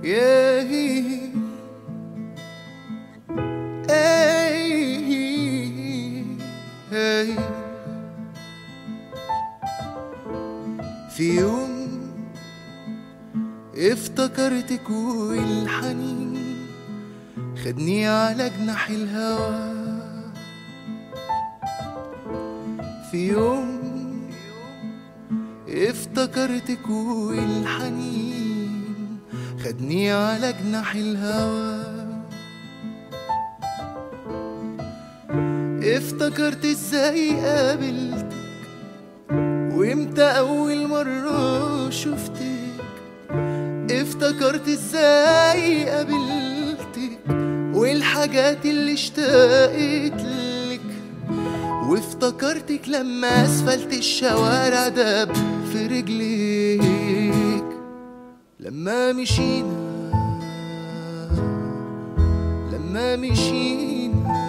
yeah. Hey, hey. في يوم افتكرتك والحنين خدني على جناح الهوى في يوم افتكرتك والحنين خدني على جناح الهوى افتكرت ازاي قابلتك وامتى اول مرة شفتك افتكرت ازاي قابلتك والحاجات اللي اشتقت لك وافتكرتك لما اسفلت الشوارع دب في رجليك لما مشينا لما مشينا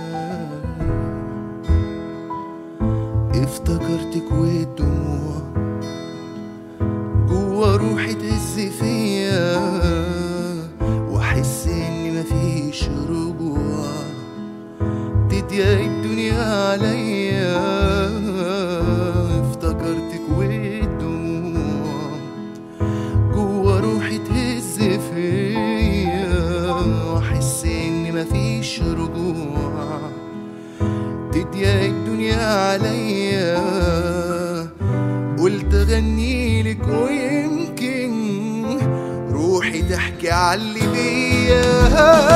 افتكرتك والدموع جوا روحي تهز فيا واحس ان مفيش رجوع تضيق الدنيا عليا افتكرتك والدموع جوا روحي تهز فيا واحس ان مفيش رجوع تضيق الدنيا عليا قلت اغني لك ويمكن روحي تحكي عاللي بيا